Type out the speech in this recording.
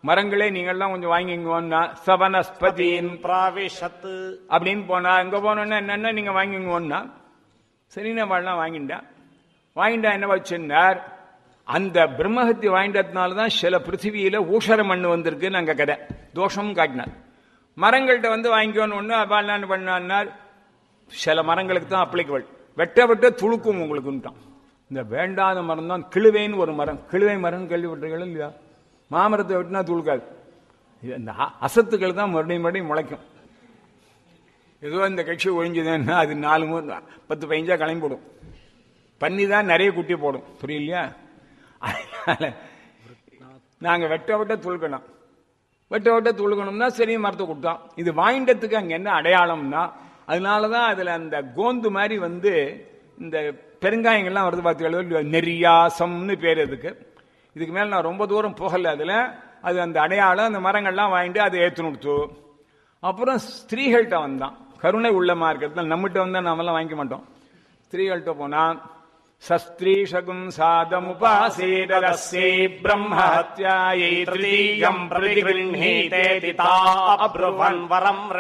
மரங்களே நீங்கள்லாம் கொஞ்சம் வாங்கிங்கோன்னா சவனஸ்பதியின் பிராவிஷத் அப்படின்னு போனா எங்க போனோன்னா என்னென்ன நீங்க வாங்கிங்கோன்னா சரி நான் வாழலாம் வாங்கிட்டேன் வாங்கிட்டா என்ன வச்சுன்னார் அந்த பிரம்மஹத்தி வாங்கிட்டதுனால தான் சில பிருத்திவியில ஊஷர மண் வந்திருக்கு நாங்க கதை தோஷமும் காட்டினார் மரங்கள்கிட்ட வந்து வாங்கிக்கோன்னு ஒன்று என்ன பண்ணார் சில மரங்களுக்கு தான் அப்ளிகபிள் வெட்ட வெட்ட துளுக்கும் உங்களுக்குன்ட்டான் இந்த வேண்டாத மரம் தான் கிழுவைன்னு ஒரு மரம் கிழுவை மரம் கேள்விப்பட்டீர்கள் இல்லையா மாமரத்தை வெட்டினா துளுக்காது இது இந்த அ- அசத்துக்கள் தான் மறுபடியும் மறுபடியும் முளைக்கும் ஏதோ இந்த கட்சி ஒழிஞ்சுதுன்னா அது நாலு மூணு பத்து பதினஞ்சா கிளம்பி போடும் பன்னி தான் நிறைய குட்டி போடும் புரியலையா அதனால நாங்க வெட்ட வெட்ட துளுக்கணும் வெட்ட வெட்ட துளுக்கணும்னா சரி மரத்தை கொடுத்தோம் இது வாங்கிட்டதுக்கு அங்க என்ன அடையாளம்னா அதனாலதான் அதுல அந்த கோந்து மாதிரி வந்து இந்த பெருங்காயங்கள்லாம் வருது பார்த்தீங்களா நெறியாசம்னு பேர் அதுக்கு இதுக்கு மேல நான் ரொம்ப தூரம் போகல அதுல அது அந்த அடையாளம் அந்த மரங்கள்லாம் வாங்கிட்டு அதை ஏத்து கொடுத்து அப்புறம் ஸ்திரீகள்கிட்ட வந்தான் கருணை உள்ளமா இருக்கிறது நம்மகிட்ட வந்தா நாமெல்லாம் வாங்கிக்க மாட்டோம் ஸ்திரீகள்கிட்ட போனா சஸ்திரீஷகும் சாதமுபாசேதஸ்யை பிரம்மஹத்யாயை तृतीयम् प्रतिगृह्णीतेति ता अब्रुवन् वरम्